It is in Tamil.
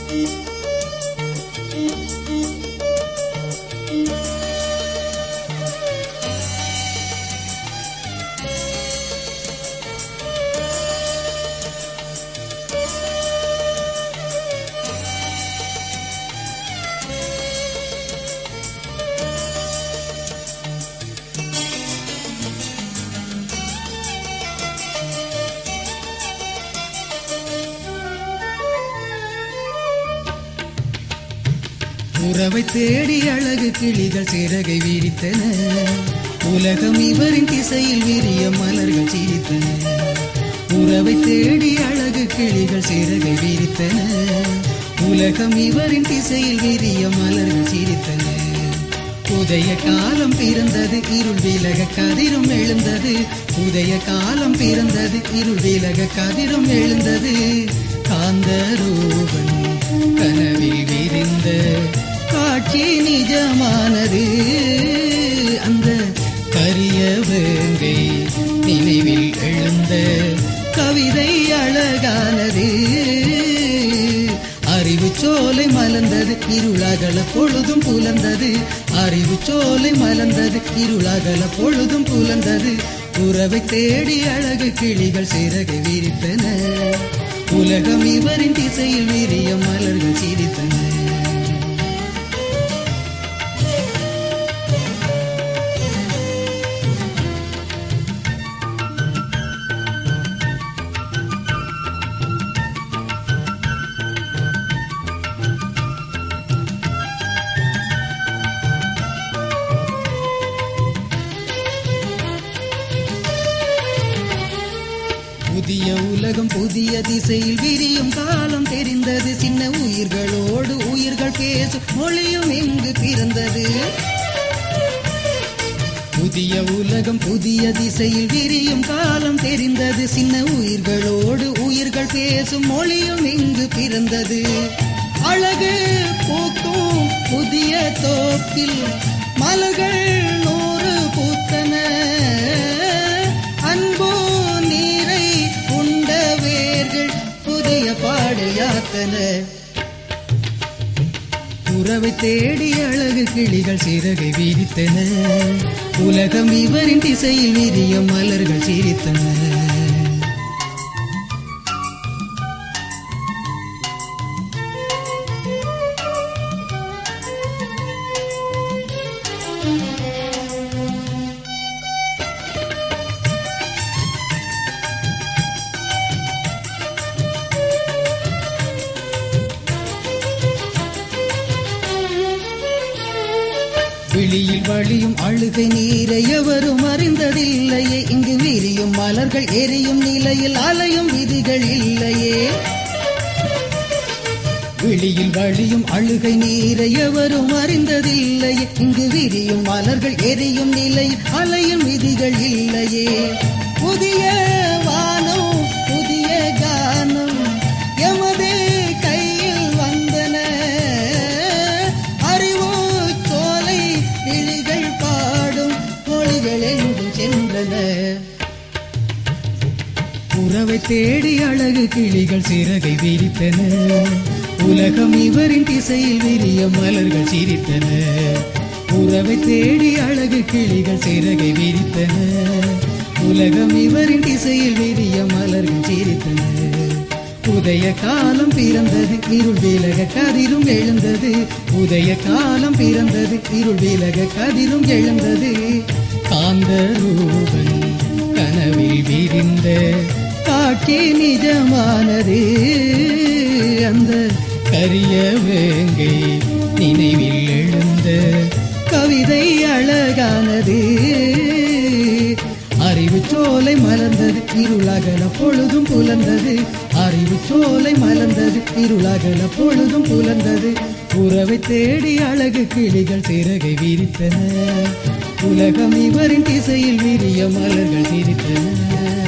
உறவை தேடி அழகு கிளிகள் சிறகை விரித்தன உலகம் இவரின் திசையில் விரிய மலர்கள் சிரித்தன உறவை தேடி அழகு கிளிகள் சிறகை விரித்தன உலகம் இவரின் திசையில் விரிய மலர்கள் சிரித்தன உதய காலம் பிறந்தது இருள் விலக கதிரும் எழுந்தது உதய காலம் பிறந்தது இருள் விலக கதிரும் எழுந்தது காந்தரூபன் கனவில் விரிந்த காட்சி நிஜமானது அந்த கரிய வேங்கை நினைவில் எழுந்த கவிதை அழகானது அறிவு சோலை மலர்ந்தது இருளகல பொழுதும் புலர்ந்தது அறிவு சோலை மலர்ந்தது இருளகல பொழுதும் புலர்ந்தது உறவை தேடி அழகு கிளிகள் சிறகை விரித்தன உலகம் இவரின் திசையில் விரிய மலர்கள் சிரித்தன புதிய உலகம் புதிய திசையில் விரியும் காலம் தெரிந்தது சின்ன உயிர்களோடு உயிர்கள் பேசும் மொழியும் எங்கு பிறந்தது புதிய உலகம் புதிய திசையில் விரியும் காலம் தெரிந்தது சின்ன உயிர்களோடு உயிர்கள் பேசும் மொழியும் எங்கு பிறந்தது அழகு பூக்கும் புதிய தோப்பில் மலர்கள் நூறு பூத்தன அன்போ நீரை உண்ட வேர்கள் புதிய பாடல் யாத்தன உறவை தேடி அழகு கிளிகள் சிறகை விரித்தன உலகம் இவரின் திசையில் விரிய மலர்கள் சிரித்தன விழியில் வழியும் அழுகை நீரை எவரும் அறிந்ததில்லையே இங்கு விரியும் மலர்கள் எரியும் நிலையில் அலையும் விதிகள் இல்லையே விழியில் வழியும் அழுகை நீரை எவரும் அறிந்ததில்லையே இங்கு விரியும் மலர்கள் எரியும் நிலையில் அலையும் விதிகள் இல்லையே புதிய வானம் புதிய கானம் எமதே கையில் வந்தன அறிவோ சோலை கிளிகள் பாடும் மொழிகள் எங்கும் சென்றன உறவை தேடி அழகு கிளிகள் சிறகை விரித்தன உலகம் இவரின் திசையில் விரிய மலர்கள் சிரித்தன உறவை தேடி அழகு கிளிகள் சிறகை விரித்தன உலகம் இவரின் திசையில் விரிய மலர்கள் சிரித்தன உதய காலம் பிறந்தது இருள் விலக கதிரும் எழுந்தது உதய காலம் பிறந்தது இருள் விலக கதிரும் எழுந்தது காந்த ரூபன் கனவில் விரிந்த காட்சி நிஜமானது அந்த கரிய வேங்கை நினைவில் எழுந்த கவிதை அழகானது அறிவு சோலை மலர்ந்தது இருளகல பொழுதும் புலர்ந்தது அறிவு சோலை மலர்ந்தது இருளகல பொழுதும் புலர்ந்தது உறவை தேடி அழகு கிளிகள் சிறகை விரித்தன உலகம் இவரின் திசையில் விரிய மலர்கள் சிரித்தன